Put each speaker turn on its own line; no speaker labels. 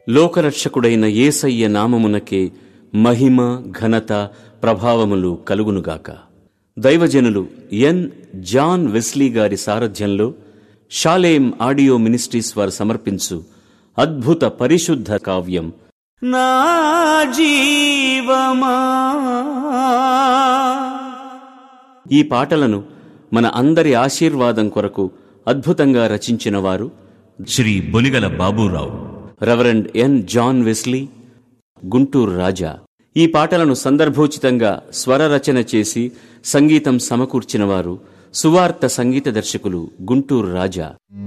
లోకరక్షకుడైన యేసయ్య నామమునకే మహిమ ఘనత ప్రభావములు కలుగునుగాక దైవజనులు ఎన్ జాన్ వెస్లీ గారి సారథ్యంలో షాలేం ఆడియో మినిస్ట్రీస్ వారు సమర్పించు అద్భుత పరిశుద్ధ కావ్యం నా జీవమా ఈ పాటలను మన అందరి ఆశీర్వాదం కొరకు అద్భుతంగా రచించిన వారు
Shri Boligala Baburao
reverend N John Wesley Guntur Raja ఈ పాటలను సందర్భోచితంగా స్వర రచన చేసి సంగీతం సమకూర్చిన వారు సువార్త సంగీత దర్శకులు గుంటూరు రాజా